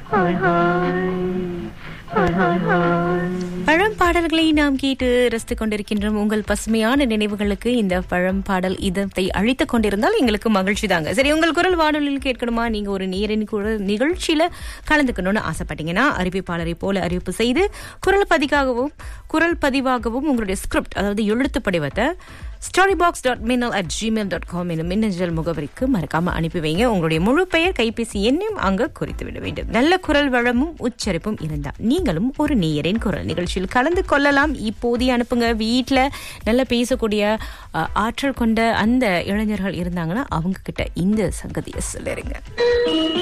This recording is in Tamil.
பழம் பாடல்களை நாம் கேட்டு ரசித்துக் கொண்டிருக்கின்றோம் உங்கள் பசுமையான நினைவுகளுக்கு இந்த பழம் பாடல் இதத்தை அழித்துக் கொண்டிருந்தால் எங்களுக்கு மகிழ்ச்சி தாங்க சரி உங்கள் குரல் வானொலியில் கேட்கணுமா நீங்க ஒரு நேரின் குரல் நிகழ்ச்சியில கலந்துக்கணும்னு ஆசைப்பட்டீங்கன்னா அறிவிப்பாளரை போல அறிவிப்பு செய்து குரல் பதிவாகவும் குரல் பதிவாகவும் உங்களுடைய ஸ்கிரிப்ட் அதாவது எழுத்து படிவத்தை ஸ்டாரி பாக்ஸ் டாட் மின்னல் அட் ஜிமெயில் டாட் காம் எனும் மின்னஞ்சல் முகவரிக்கு மறக்காம அனுப்பி வைங்க உங்களுடைய முழு பெயர் கைபேசி எண்ணையும் அங்கு குறித்து விட வேண்டும் நல்ல குரல் வளமும் உச்சரிப்பும் இருந்தா நீங்களும் ஒரு நேயரின் குரல் நிகழ்ச்சியில் கலந்து கொள்ளலாம் இப்போதைய அனுப்புங்க வீட்ல நல்லா பேசக்கூடிய அஹ், ஆற்றல் கொண்ட அந்த இளைஞர்கள் இருந்தாங்கன்னா அவங்க கிட்ட இந்த சங்கதியை சொல்லிருங்க